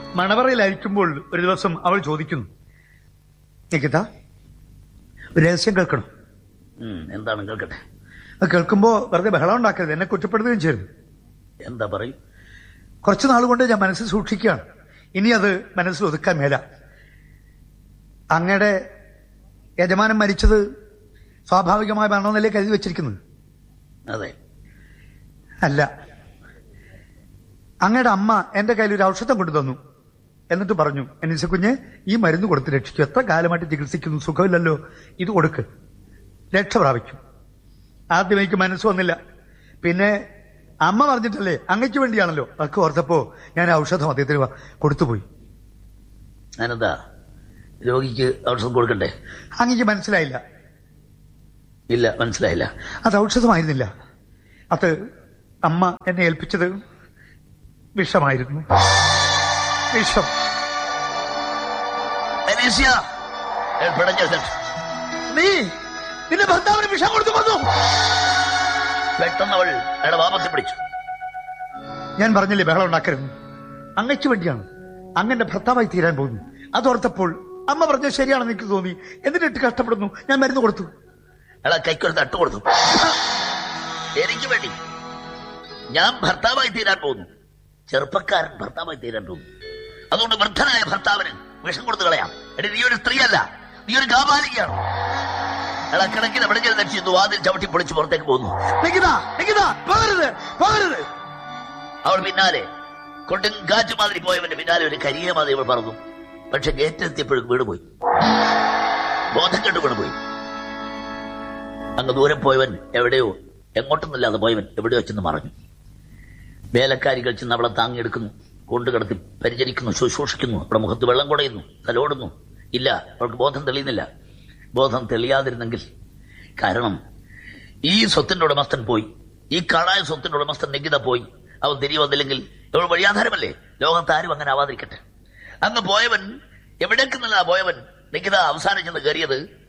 മണവറയിലായിരിക്കുമ്പോൾ ഒരു ദിവസം അവൾ ചോദിക്കുന്നു നികിത ഒരു രഹസ്യം കേൾക്കണം ഉം, എന്താണ് കേൾക്കട്ടെ അത് കേൾക്കുമ്പോ വെറുതെ ബഹളം ഉണ്ടാക്കരുത് എന്നെ കുറ്റപ്പെടുത്തുകയും ചെയ്യരുത് എന്താ പറയും കുറച്ചു നാൾ കൊണ്ട് ഞാൻ മനസ്സിൽ സൂക്ഷിക്കുകയാണ് ഇനി അത് മനസ്സിൽ ഒതുക്കാൻ മേല അങ്ങയുടെ യജമാനൻ മരിച്ചത് സ്വാഭാവികമായ മരണമെന്നല്ലേ കരുതി വെച്ചിരിക്കുന്നത് അതെ അല്ല അങ്ങയുടെ അമ്മ എന്റെ കയ്യിൽ ഒരു ഔഷധം കൊണ്ടു തന്നു എന്നിട്ട് പറഞ്ഞു എനിസ കുഞ്ഞ് ഈ മരുന്ന് കൊടുത്ത് രക്ഷിച്ചു എത്ര കാലമായിട്ട് ചികിത്സിക്കുന്നു സുഖമില്ലല്ലോ ഇത് കൊടുക്ക് രക്ഷ പ്രാപിക്കും ആദ്യം എനിക്ക് മനസ്സ് വന്നില്ല പിന്നെ അമ്മ പറഞ്ഞിട്ടല്ലേ അങ്ങയ്ക്ക് വേണ്ടിയാണല്ലോ അതൊക്കെ ഓർത്തപ്പോ ഞാൻ ആ ഔഷധം അദ്ദേഹത്തിന് വ- കൊടുത്തുപോയി ഞാനെന്താ രോഗിക്ക് ഔഷധം കൊടുക്കണ്ടേ അങ്ങയ്ക്ക് മനസ്സിലായില്ല ഇല്ല മനസ്സിലായില്ല അത് ഔഷധമായിരുന്നില്ല അത് അമ്മ എന്നെ ഏൽപ്പിച്ചത് വിഷമായിരുന്നു വിഷം അനീസ്യ, ഏ, പിടഞ്ഞെഴുന്നേറ്റ്. നീ നിന്റെ ഭർത്താവിന് വിഷം കൊടുത്തു വന്നു പെട്ടെന്ന് അവൾ അയാളുടെ വാപത്തിൽ പിടിച്ചു ഞാൻ പറഞ്ഞില്ലേ ബഹളം ഉണ്ടാക്കരുത് അങ്ങയ്ക്ക് വേണ്ടിയാണ് അങ്ങന്റെ ഭർത്താവായി തീരാൻ പോകുന്നു അതോർത്തപ്പോൾ അമ്മ പറഞ്ഞത് ശരിയാണെന്ന് എനിക്ക് തോന്നി എന്നിട്ട് കഷ്ടപ്പെടുന്നു ഞാൻ മരുന്ന് കൊടുത്തു അയാളെ കൈക്കൊരു തട്ട് കൊടുത്തു എനിക്ക് വേണ്ടി ഞാൻ ഭർത്താവായി തീരാൻ പോകുന്നു ചെറുപ്പക്കാരൻ ഭർത്താവായി തീരാൻ പോകുന്നു അതുകൊണ്ട് വൃദ്ധനായ ഭർത്താവിന് വിഷം കൊടുത്തു കളയാം എടി നീ ഒരു സ്ത്രീയല്ല നീ ഒരു കാപാലികയാണ് അയാളെ കിടക്കിന് വിളിഞ്ഞത് രക്ഷിച്ചു വാതിൽ ചവിട്ടി പൊളിച്ച് പുറത്തേക്ക് പോകുന്നു നികിത നികിത പോകരുത് പോകരുത് അവൾ പിന്നാലെ കൊണ്ടും കാറ്റ് മാതിരി പോയവന്റെ പിന്നാലെ ഒരു കരിയ മാതിരി അവൾ പറന്നു പക്ഷെ ഗേറ്റിലെത്തിയപ്പോഴും വീട് പോയി ബോധം കെട്ട് വീണ് പോയി അങ്ങ് ദൂരം പോയവൻ എവിടെയോ എങ്ങോട്ടൊന്നുമില്ലാതെ പോയവൻ എവിടെയോ ചെന്ന് മറഞ്ഞു വേലക്കാരികൾ ചെന്ന് അവളെ താങ്ങിയെടുക്കുന്നു കൊണ്ടുകിടത്തി പരിചരിക്കുന്നു ശുശ്രൂഷിക്കുന്നു അവളുടെ മുഖത്ത് വെള്ളം കുടയുന്നു തലോടുന്നു ഇല്ല അവൾക്ക് ബോധം തെളിയുന്നില്ല ബോധം തെളിയാതിരുന്നെങ്കിൽ കാരണം ഈ സ്വത്തിന്റെ ഉടമസ്ഥൻ പോയി ഈ കാണായ സ്വത്തിന്റെ ഉടമസ്ഥൻ നികിത പോയി അവൻ തിരികെ വന്നില്ലെങ്കിൽ ഇവൾ വഴിയാധാരമല്ലേ ലോകത്ത് ആരും അങ്ങനെ ആവാതിരിക്കട്ടെ അന്ന് പോയവൻ എവിടേക്ക് നിന്നാ പോയവൻ നികിത അവസാനം ചെന്ന് കയറിയത്